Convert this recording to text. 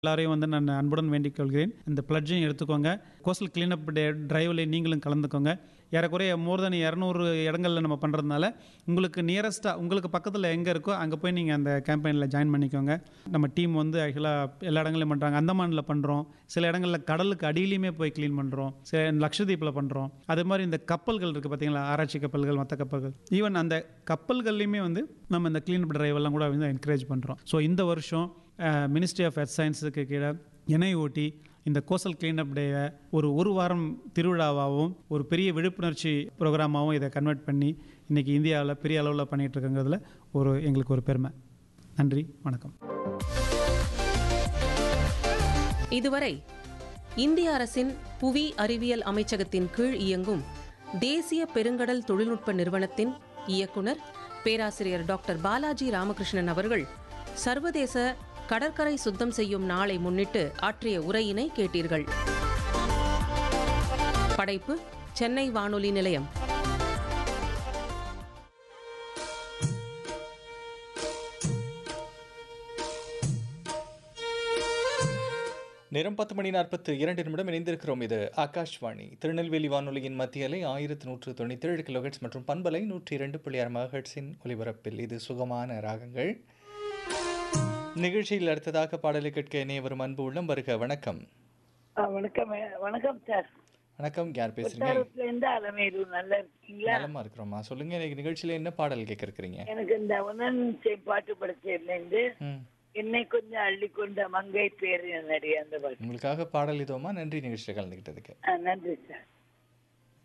எல்லாரையும் வந்து நான் அன்புடன் வேண்டிக் கொள்கிறேன் இந்த பிளட்ஜையும் எடுத்துக்கோங்க கோஸ்டல் கிளீனப் டே டிரைவில் நீங்களும் கலந்துக்கோங்க ஏறக்குறைய மோர் தென் இரநூறு இடங்களில் நம்ம பண்ணுறதுனால உங்களுக்கு நியரஸ்ட்டாக உங்களுக்கு பக்கத்தில் எங்கே இருக்கோ அங்கே போய் நீங்கள் அந்த கேம்பெயினில் ஜாயின் பண்ணிக்கோங்க நம்ம டீம் வந்து ஆக்சுவலாக எல்லா இடங்களையும் பண்ணுறாங்க அந்தமானில் பண்ணுறோம் சில இடங்களில் கடலுக்கு அடியிலையுமே போய் க்ளீன் பண்ணுறோம் சில லக்ஷதீப்பில் பண்ணுறோம் அதே மாதிரி இந்த கப்பல்கள் இருக்குது பார்த்தீங்களா ஆராய்ச்சி கப்பல்கள் மற்ற கப்பல்கள் ஈவன் அந்த கப்பல்கள்லையுமே வந்து நம்ம இந்த க்ளீன் டிரைவ் எல்லாம் கூட வந்து என்கரேஜ் பண்ணுறோம் ஸோ இந்த வருஷம் மினிஸ்ட்ரி ஆஃப் எர்த் சயின்ஸுக்கு கீழே இணை ஓட்டி இந்த கோசல் கிளீனப் டேவை ஒரு ஒரு வாரம் திருவிழாவாகவும் ஒரு பெரிய விழிப்புணர்ச்சி ப்ரோக்ராமாகவும் இதை கன்வெர்ட் பண்ணி இன்றைக்கி இந்தியாவில் பெரிய அளவில் பண்ணிகிட்டு இருக்கங்கிறதுல ஒரு எங்களுக்கு ஒரு பெருமை நன்றி வணக்கம் இதுவரை இந்திய அரசின் புவி அறிவியல் அமைச்சகத்தின் கீழ் இயங்கும் தேசிய பெருங்கடல் தொழில்நுட்ப நிறுவனத்தின் இயக்குனர் பேராசிரியர் டாக்டர் பாலாஜி ராமகிருஷ்ணன் அவர்கள் சர்வதேச கடற்கரை சுத்தம் செய்யும் நாளை முன்னிட்டு ஆற்றிய உரையினை கேட்டீர்கள் படைப்பு சென்னை வானொலி நிலையம் நேரம் பத்து மணி நாற்பத்து இரண்டு நிமிடம் இணைந்திருக்கிறோம் இது ஆகாஷ்வாணி திருநெல்வேலி வானொலியின் மத்திய அலை ஆயிரத்து நூற்று தொண்ணூற்றி ஏழு கிலோஹெட்ஸ் மற்றும் பண்பலை நூற்றி இரண்டு புள்ளி ஆறு மகட்ஸின் ஒலிபரப்பில் இது சுகமான ராகங்கள் நிகழ்ச்சியில் அடுத்ததாக பாடலை கேட்க இணைய வரும் அன்பு உள்ளம் வருக வணக்கம் ஆ, வணக்கம் அஹ், வணக்கம் சார் வணக்கம் யார் பேசுறீங்க புத்தாரத்துல இருந்து அலமேலு நல்லா இருக்கீங்களா நலமா இருக்கிறோமா சொல்லுங்க இன்னைக்கு நிகழ்ச்சியில என்ன பாடல் கேட்க இருக்கிறீங்க எனக்கு இந்த உணன் பாட்டு படிச்சதுல இருந்து ம் என்னை கொஞ்சம் அள்ளி கொண்ட மங்கை பேர் நடி அந்த பாட்டு உங்களுக்காக பாடல் இதோமா நன்றி நிகழ்ச்சியில் கலந்துக்கிட்டதுக்கு ஆ, நன்றி சார்